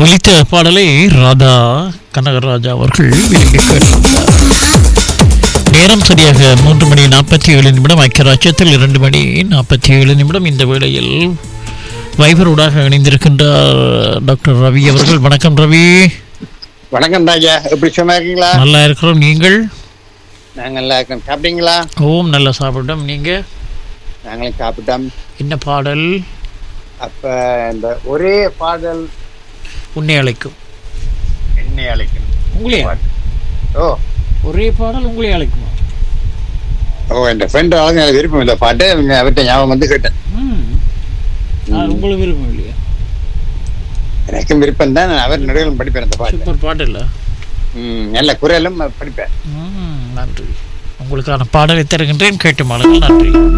ஒலித்த பாடலை ராதா கனகராஜா அவர்கள் விரும்பி கேட்டிருந்தார் நேரம் சரியாக மூன்று மணி நாற்பத்தி ஏழு நிமிடம் ஐக்கியராஜ்யத்தில் இரண்டு மணி நாற்பத்தி ஏழு நிமிடம் இந்த வேளையில் வைபரோடாக இணைந்திருக்கின்றார் டாக்டர் ரவி அவர்கள் வணக்கம் ரவி வணக்கம் ராஜா எப்படி சும்மா இருக்கீங்களா நல்லா இருக்கிறோம் நீங்கள் நாங்க நல்லா இருக்கோம் சாப்பிட்டீங்களா ஓம் நல்லா சாப்பிட்டோம் நீங்க நாங்களும் சாப்பிட்டோம் என்ன பாடல் அப்ப இந்த ஒரே பாடல் உன்னை அழைக்கும் என்னை அழைக்கும் உங்களே ஓ ஒரே பாடல் உங்களே அழைக்குமா ஓ என் ஃப்ரெண்ட் ஆளுங்க எனக்கு விருப்பம் இந்த பாட்டு இவங்க அவர்கிட்ட ஞாபகம் வந்து கேட்டேன் ம் ஆ, உங்களுக்கு விருப்பம் இல்லையா எனக்கும் விருப்பம் தான் நான் அவர் நடுவில் படிப்பேன் அந்த பாட்டு சூப்பர் பாட்டு இல்லை ம், நல்ல குரலும் படிப்பேன் ம், நன்றி உங்களுக்கான பாடலை தருகின்றேன் கேட்டு மாளுங்கள் நன்றி